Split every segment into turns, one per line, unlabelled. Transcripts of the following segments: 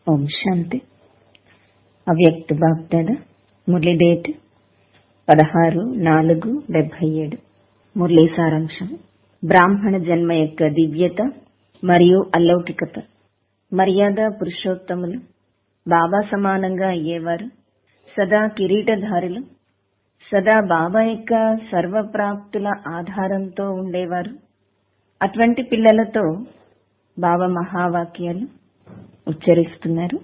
ఓం శాంతి అవ్యక్త బాప్దాద మురళి డేట్ పదహారు నాలుగు డెబ్బై ఏడు మురళీ సారాంశం బ్రాహ్మణ జన్మ యొక్క దివ్యత మరియు అలౌకికత మర్యాద పురుషోత్తములు బాబా సమానంగా అయ్యేవారు సదా కిరీటధారులు సదా బాబా యొక్క సర్వప్రాప్తుల ఆధారంతో ఉండేవారు అటువంటి పిల్లలతో బాబా మహావాక్యాలు ఉచ్చరిస్తున్నారు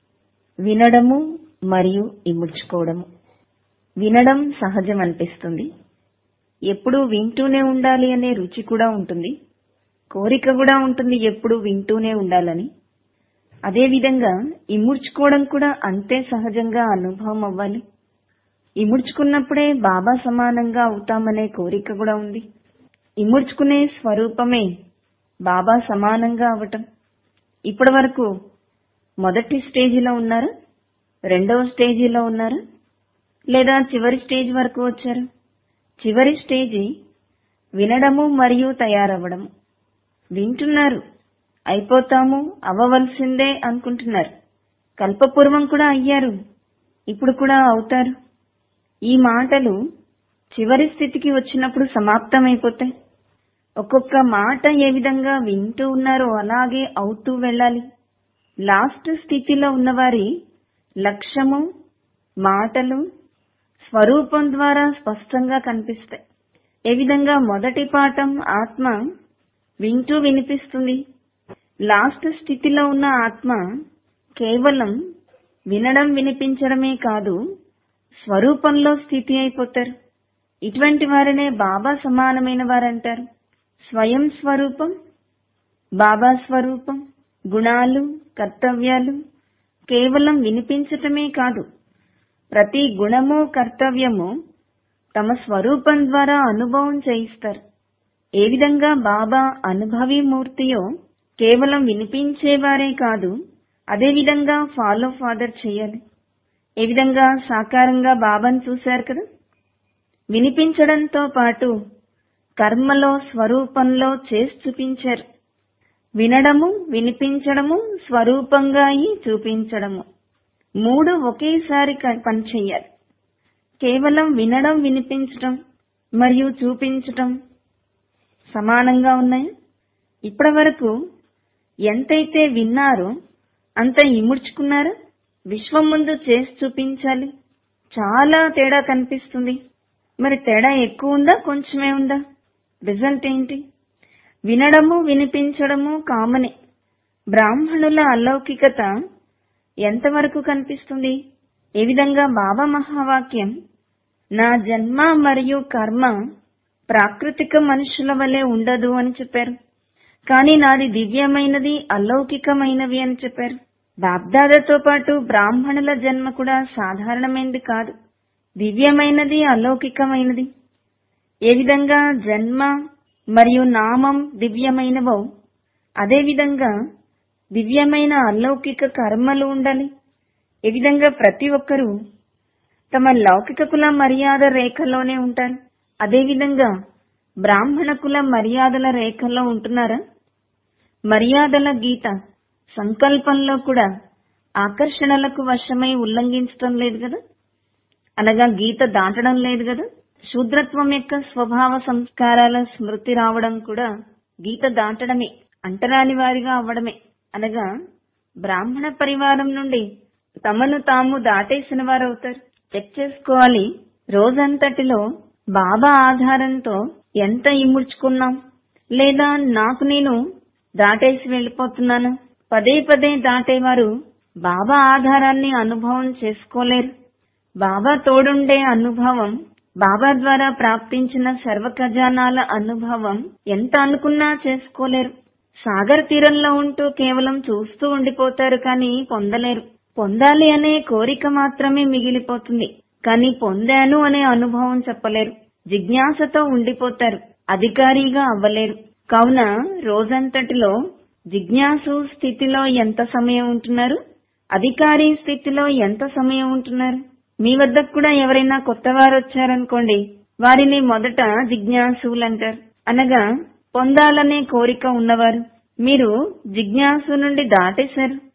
వినడము మరియు ఇముడ్చుకోవడము వినడం సహజం అనిపిస్తుంది ఎప్పుడూ వింటూనే ఉండాలి అనే రుచి కూడా ఉంటుంది కోరిక కూడా ఉంటుంది ఎప్పుడు వింటూనే ఉండాలని అదేవిధంగా ఇముడ్చుకోవడం కూడా అంతే సహజంగా అనుభవం అవ్వాలి ఇముడ్చుకున్నప్పుడే బాబా సమానంగా అవుతామనే కోరిక కూడా ఉంది ఇముడ్చుకునే స్వరూపమే బాబా సమానంగా అవటం ఇప్పటి వరకు మొదటి స్టేజిలో ఉన్నారా రెండవ స్టేజిలో ఉన్నారా లేదా చివరి స్టేజ్ వరకు వచ్చారు చివరి స్టేజి వినడము మరియు తయారవ్వడము వింటున్నారు అయిపోతాము అవ్వవలసిందే అనుకుంటున్నారు కల్పపూర్వం కూడా అయ్యారు ఇప్పుడు కూడా అవుతారు ఈ మాటలు చివరి స్థితికి వచ్చినప్పుడు సమాప్తమైపోతాయి ఒక్కొక్క మాట ఏ విధంగా వింటూ ఉన్నారో అలాగే అవుతూ వెళ్ళాలి లాస్ట్ స్థితిలో ఉన్నవారి లక్ష్యము మాటలు స్వరూపం ద్వారా స్పష్టంగా కనిపిస్తాయి ఏ విధంగా మొదటి పాఠం ఆత్మ వింటూ వినిపిస్తుంది లాస్ట్ స్థితిలో ఉన్న ఆత్మ కేవలం వినడం వినిపించడమే కాదు స్వరూపంలో స్థితి అయిపోతారు ఇటువంటి వారినే బాబా సమానమైన వారంటారు స్వయం స్వరూపం బాబా స్వరూపం గుణాలు కర్తవ్యాలు కేవలం వినిపించటమే కాదు ప్రతి గుణము కర్తవ్యము తమ స్వరూపం ద్వారా అనుభవం చేయిస్తారు ఏ విధంగా బాబా అనుభవి మూర్తియో కేవలం వినిపించేవారే కాదు అదే విధంగా ఫాలో ఫాదర్ చేయాలి ఏ విధంగా సాకారంగా బాబాను చూశారు కదా వినిపించడంతో పాటు కర్మలో స్వరూపంలో చేసి చూపించారు వినడము వినిపించడము స్వరూపంగా అయి చూపించడము మూడు ఒకేసారి పనిచేయాలి కేవలం వినడం వినిపించడం మరియు చూపించటం సమానంగా ఉన్నాయి ఇప్పటి వరకు ఎంతైతే విన్నారో అంత ఇముడ్చుకున్నారో విశ్వం ముందు చేసి చూపించాలి చాలా తేడా కనిపిస్తుంది మరి తేడా ఎక్కువ ఉందా కొంచెమే ఉందా రిజల్ట్ ఏంటి వినడము వినిపించడము కామనే బ్రాహ్మణుల అలౌకికత ఎంతవరకు కనిపిస్తుంది ఏ విధంగా బాబా మహావాక్యం నా జన్మ మరియు కర్మ ప్రాకృతిక మనుషుల వలె ఉండదు అని చెప్పారు కానీ నాది దివ్యమైనది అలౌకికమైనవి అని చెప్పారు బాబ్దాదతో పాటు బ్రాహ్మణుల జన్మ కూడా సాధారణమైనది కాదు దివ్యమైనది అలౌకికమైనది ఏ విధంగా జన్మ మరియు నామం దివ్యమైనవో అదేవిధంగా దివ్యమైన అలౌకిక కర్మలు ఉండాలి ఏ విధంగా ప్రతి ఒక్కరూ తమ లౌకిక కుల మర్యాద రేఖలోనే ఉంటారు అదేవిధంగా బ్రాహ్మణ కుల మర్యాదల రేఖలో ఉంటున్నారా మర్యాదల గీత సంకల్పంలో కూడా ఆకర్షణలకు వశమై ఉల్లంఘించడం లేదు కదా అనగా గీత దాటడం లేదు కదా శూద్రత్వం యొక్క స్వభావ సంస్కారాల స్మృతి రావడం కూడా గీత దాటడమే అంటరాని వారిగా అవ్వడమే అనగా బ్రాహ్మణ పరివారం నుండి తమను తాము దాటేసిన వారు అవుతారు చెక్ చేసుకోవాలి రోజంతటిలో బాబా ఆధారంతో ఎంత ఇముడ్చుకున్నాం లేదా నాకు నేను దాటేసి వెళ్ళిపోతున్నాను పదే పదే దాటేవారు బాబా ఆధారాన్ని అనుభవం చేసుకోలేరు బాబా తోడుండే అనుభవం బాబా ద్వారా ప్రాప్తించిన సర్వ ఖజానాల అనుభవం ఎంత అనుకున్నా చేసుకోలేరు సాగర్ తీరంలో ఉంటూ కేవలం చూస్తూ ఉండిపోతారు కానీ పొందలేరు పొందాలి అనే కోరిక మాత్రమే మిగిలిపోతుంది కానీ పొందాను అనే అనుభవం చెప్పలేరు జిజ్ఞాసతో ఉండిపోతారు అధికారిగా అవ్వలేరు కావున రోజంతటిలో జిజ్ఞాసు స్థితిలో ఎంత సమయం ఉంటున్నారు అధికారి స్థితిలో ఎంత సమయం ఉంటున్నారు మీ వద్దకు కూడా ఎవరైనా కొత్త వారు వచ్చారనుకోండి వారిని మొదట జిజ్ఞాసులు అంటారు అనగా పొందాలనే కోరిక ఉన్నవారు మీరు జిజ్ఞాసు నుండి దాటేశారు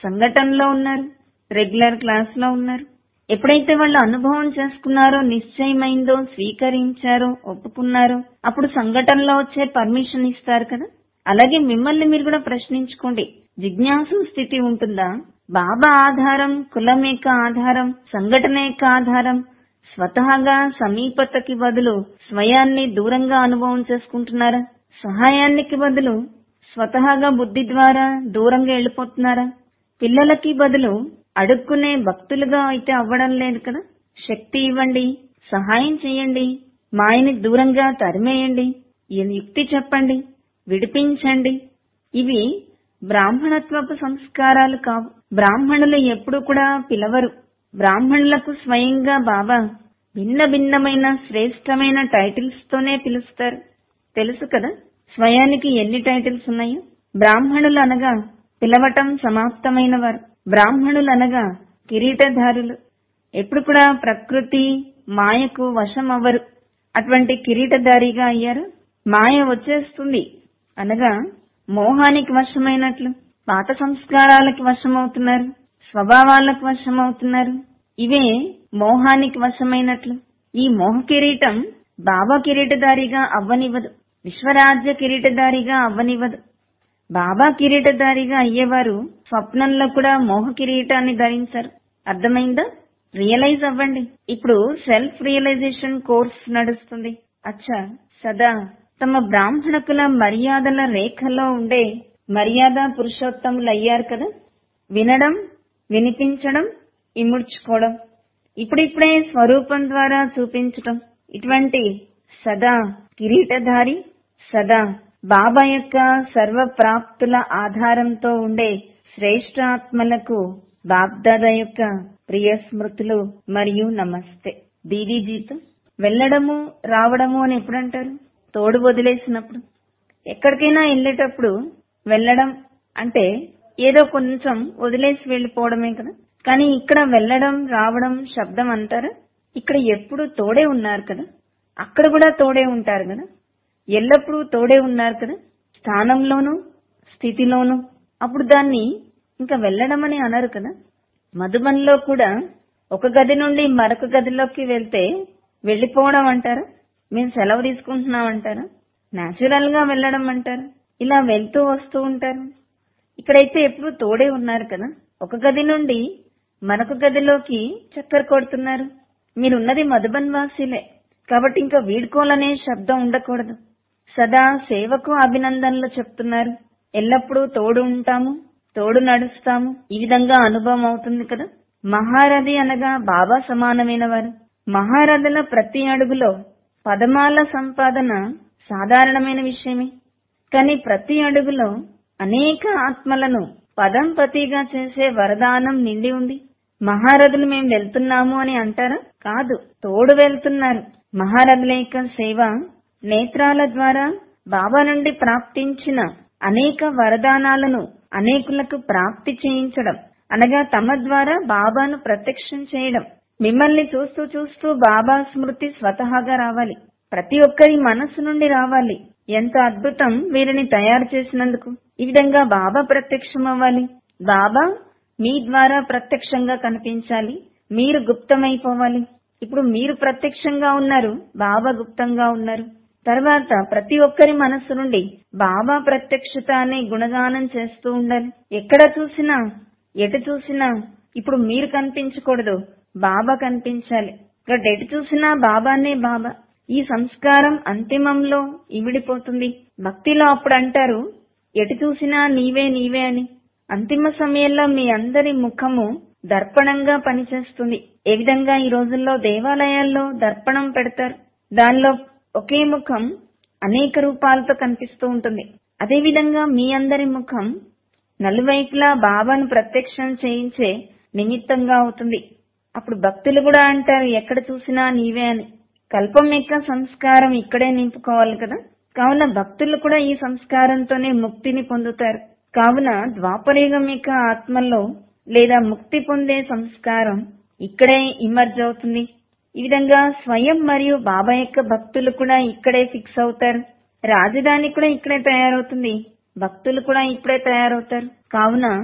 సంఘటనలో ఉన్నారు రెగ్యులర్ క్లాస్ లో ఉన్నారు ఎప్పుడైతే వాళ్ళు అనుభవం చేసుకున్నారో నిశ్చయమైందో స్వీకరించారో ఒప్పుకున్నారో అప్పుడు సంఘటనలో వచ్చే పర్మిషన్ ఇస్తారు కదా అలాగే మిమ్మల్ని మీరు కూడా ప్రశ్నించుకోండి జిజ్ఞాసు స్థితి ఉంటుందా బాబా ఆధారం కులం యొక్క ఆధారం సంఘటన యొక్క ఆధారం స్వతహాగా సమీపతకి బదులు స్వయాన్ని దూరంగా అనుభవం చేసుకుంటున్నారా సహాయానికి బదులు స్వతహాగా బుద్ధి ద్వారా దూరంగా వెళ్ళిపోతున్నారా పిల్లలకి బదులు అడుక్కునే భక్తులుగా అయితే అవ్వడం లేదు కదా శక్తి ఇవ్వండి సహాయం చేయండి మాయని దూరంగా తరిమేయండి ఈ యుక్తి చెప్పండి విడిపించండి ఇవి బ్రాహ్మణత్వపు సంస్కారాలు కావు బ్రాహ్మణులు ఎప్పుడు కూడా పిలవరు బ్రాహ్మణులకు స్వయంగా బాబా భిన్న భిన్నమైన శ్రేష్టమైన టైటిల్స్ తోనే పిలుస్తారు తెలుసు కదా స్వయానికి ఎన్ని టైటిల్స్ ఉన్నాయో బ్రాహ్మణులు అనగా పిలవటం సమాప్తమైన వారు బ్రాహ్మణులు అనగా కిరీటధారులు ఎప్పుడు కూడా ప్రకృతి మాయకు వశం అవ్వరు అటువంటి కిరీటధారిగా అయ్యారు మాయ వచ్చేస్తుంది అనగా మోహానికి వశమైనట్లు పాత సంస్కారాలకి వశమవుతున్నారు స్వభావాలకు వశమవుతున్నారు ఇవే మోహానికి వశమైనట్లు ఈ మోహ కిరీటం బాబా కిరీటధారిగా అవ్వనివ్వదు విశ్వరాజ్య కిరీటధారిగా అవ్వనివ్వదు బాబా కిరీటధారిగా అయ్యేవారు స్వప్నంలో కూడా మోహ కిరీటాన్ని ధరించారు అర్థమైందా రియలైజ్ అవ్వండి ఇప్పుడు సెల్ఫ్ రియలైజేషన్ కోర్స్ నడుస్తుంది అచ్చా సదా తమ బ్రాహ్మణకుల మర్యాదల రేఖలో ఉండే మర్యాద పురుషోత్తములు అయ్యారు కదా వినడం వినిపించడం ఇముడ్చుకోవడం ఇప్పుడిప్పుడే స్వరూపం ద్వారా చూపించటం ఇటువంటి సదా కిరీటధారి సదా బాబా యొక్క సర్వ ప్రాప్తుల ఆధారంతో ఉండే శ్రేష్టాత్మలకు బాబ్దాద యొక్క ప్రియ స్మృతులు మరియు నమస్తే దీదీజీతో వెళ్ళడము రావడము అని ఎప్పుడంటారు తోడు వదిలేసినప్పుడు ఎక్కడికైనా వెళ్ళేటప్పుడు వెళ్ళడం అంటే ఏదో కొంచెం వదిలేసి వెళ్ళిపోవడమే కదా కానీ ఇక్కడ వెళ్ళడం రావడం శబ్దం అంటారా ఇక్కడ ఎప్పుడు తోడే ఉన్నారు కదా అక్కడ కూడా తోడే ఉంటారు కదా ఎల్లప్పుడూ తోడే ఉన్నారు కదా స్థానంలోనూ స్థితిలోనూ అప్పుడు దాన్ని ఇంకా వెళ్ళడం అని అనరు కదా మధుబన్లో కూడా ఒక గది నుండి మరొక గదిలోకి వెళ్తే వెళ్ళిపోవడం అంటారా మేము సెలవు తీసుకుంటున్నాం అంటారా న్యాచురల్ గా వెళ్ళడం అంటారు ఇలా వెళ్తూ వస్తూ ఉంటారు ఇక్కడైతే ఎప్పుడు తోడే ఉన్నారు కదా ఒక గది నుండి మరొక గదిలోకి చక్కర కొడుతున్నారు మీరున్నది మధుబన్ వాసీలే కాబట్టి ఇంకా వీడ్కోలనే శబ్దం ఉండకూడదు సదా సేవకు అభినందనలు చెప్తున్నారు ఎల్లప్పుడూ తోడు ఉంటాము తోడు నడుస్తాము ఈ విధంగా అనుభవం అవుతుంది కదా మహారథి అనగా బాబా సమానమైన వారు మహారథుల ప్రతి అడుగులో పదమాల సంపాదన సాధారణమైన విషయమే కానీ ప్రతి అడుగులో అనేక ఆత్మలను పదం పతిగా చేసే వరదానం నిండి ఉంది మహారథులు మేము వెళ్తున్నాము అని అంటారా కాదు తోడు వెళ్తున్నారు మహారథుల యొక్క సేవ నేత్రాల ద్వారా బాబా నుండి ప్రాప్తించిన అనేక వరదానాలను అనేకులకు ప్రాప్తి చేయించడం అనగా తమ ద్వారా బాబాను ప్రత్యక్షం చేయడం మిమ్మల్ని చూస్తూ చూస్తూ బాబా స్మృతి స్వతహాగా రావాలి ప్రతి ఒక్కరి మనస్సు నుండి రావాలి ఎంత అద్భుతం వీరిని తయారు చేసినందుకు ఈ విధంగా బాబా ప్రత్యక్షం అవ్వాలి బాబా మీ ద్వారా ప్రత్యక్షంగా కనిపించాలి మీరు గుప్తమైపోవాలి ఇప్పుడు మీరు ప్రత్యక్షంగా ఉన్నారు బాబా గుప్తంగా ఉన్నారు తర్వాత ప్రతి ఒక్కరి మనస్సు నుండి బాబా ప్రత్యక్షత అనే గుణగానం చేస్తూ ఉండాలి ఎక్కడ చూసినా ఎటు చూసినా ఇప్పుడు మీరు కనిపించకూడదు బాబా కనిపించాలి ఇక్కడ ఎటు చూసినా బాబానే బాబా ఈ సంస్కారం అంతిమంలో ఇమిడిపోతుంది భక్తిలో అప్పుడు అంటారు ఎటు చూసినా నీవే నీవే అని అంతిమ సమయంలో మీ అందరి ముఖము దర్పణంగా పనిచేస్తుంది ఏ విధంగా ఈ రోజుల్లో దేవాలయాల్లో దర్పణం పెడతారు దానిలో ఒకే ముఖం అనేక రూపాలతో కనిపిస్తూ ఉంటుంది అదే విధంగా మీ అందరి ముఖం నలువైపులా బాబాను ప్రత్యక్షం చేయించే నిమిత్తంగా అవుతుంది అప్పుడు భక్తులు కూడా అంటారు ఎక్కడ చూసినా నీవే అని కల్పం యొక్క సంస్కారం ఇక్కడే నింపుకోవాలి కదా కావున భక్తులు కూడా ఈ సంస్కారంతోనే ముక్తిని పొందుతారు కావున ద్వాపరయుగం యొక్క ఆత్మల్లో లేదా ముక్తి పొందే సంస్కారం ఇక్కడే ఇమర్జ్ అవుతుంది ఈ విధంగా స్వయం మరియు బాబా యొక్క భక్తులు కూడా ఇక్కడే ఫిక్స్ అవుతారు రాజధాని కూడా ఇక్కడే తయారవుతుంది భక్తులు కూడా ఇప్పుడే తయారవుతారు కావున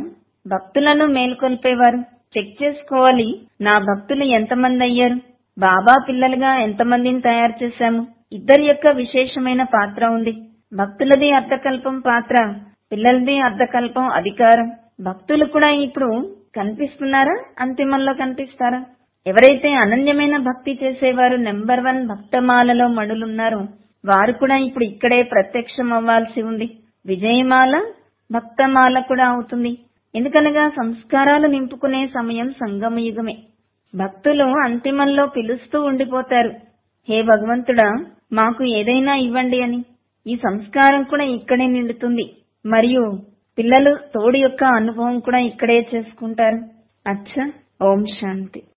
భక్తులను మేల్కొల్పేవారు చెక్ చేసుకోవాలి నా భక్తులు ఎంతమంది అయ్యారు బాబా పిల్లలుగా ఎంతమందిని తయారు చేశాము ఇద్దరి యొక్క విశేషమైన పాత్ర ఉంది భక్తులది అర్ధకల్పం పాత్ర పిల్లలది అర్ధకల్పం అధికారం భక్తులు కూడా ఇప్పుడు కనిపిస్తున్నారా అంతిమంలో కనిపిస్తారా ఎవరైతే అనన్యమైన భక్తి చేసేవారు నెంబర్ వన్ భక్తమాలలో మణులున్నారో వారు కూడా ఇప్పుడు ఇక్కడే ప్రత్యక్షం అవ్వాల్సి ఉంది విజయమాల భక్తమాల కూడా అవుతుంది ఎందుకనగా సంస్కారాలు నింపుకునే సమయం సంగమయుగమే భక్తులు అంతిమంలో పిలుస్తూ ఉండిపోతారు హే భగవంతుడా మాకు ఏదైనా ఇవ్వండి అని ఈ సంస్కారం కూడా ఇక్కడే నిండుతుంది మరియు పిల్లలు తోడు యొక్క అనుభవం కూడా ఇక్కడే చేసుకుంటారు అచ్చ ఓం శాంతి